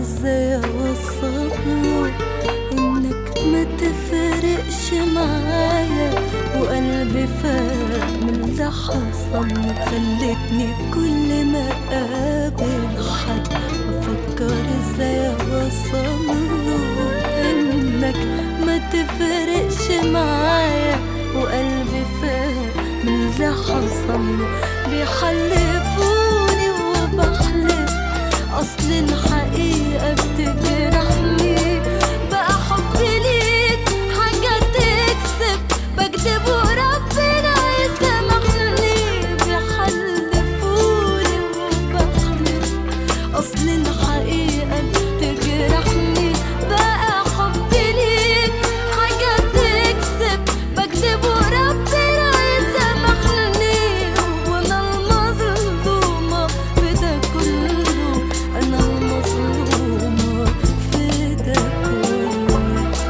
ازاي اوصله انك ما تفرقش معايا وقلبي فاق من اللي حصل خلتني كل ما اقابل حد افكر ازاي اوصله انك ما تفرقش معايا وقلبي فاق من اللي حصل بيحلفوني وبحلف اصل الحقيقة بتجرحني بقى حبي ليك حاجة تكسب بكدب وربنا يسامحني بيحلفوني وبحلف اصل الحقيقة بتجرحني بقى حبي ليك حاجة تكسب بكدب وربنا يسامحني وانا المظلومة في ده كله انا المظلومة في ده كله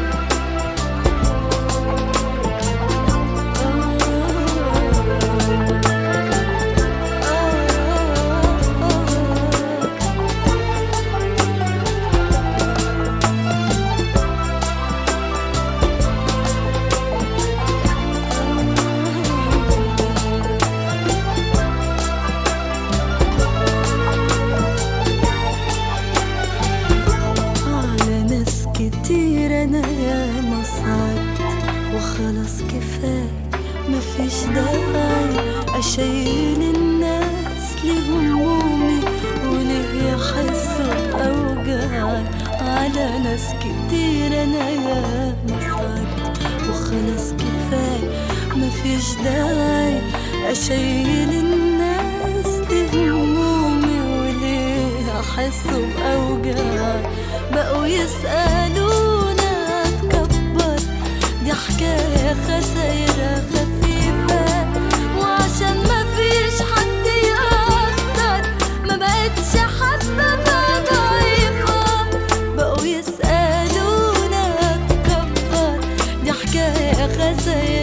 على ناس كتير انا يا صعدت وخلاص كفاية مفيش داعي اشيل الناس لهمومي وليه يحسوا اوجاعي على ناس كتير انا يا صعدت وخلاص كفاية مفيش داعي اشيل الناس لهمومي وليه احسوا باوجاعي بقوا يسألونا اتكبر دي حكاية خسايرة خفيفة وعشان ما فيش حد يقدر ما بقتش حابة بقى ضعيفة بقوا يسألونا اتكبر دي حكاية خسايرة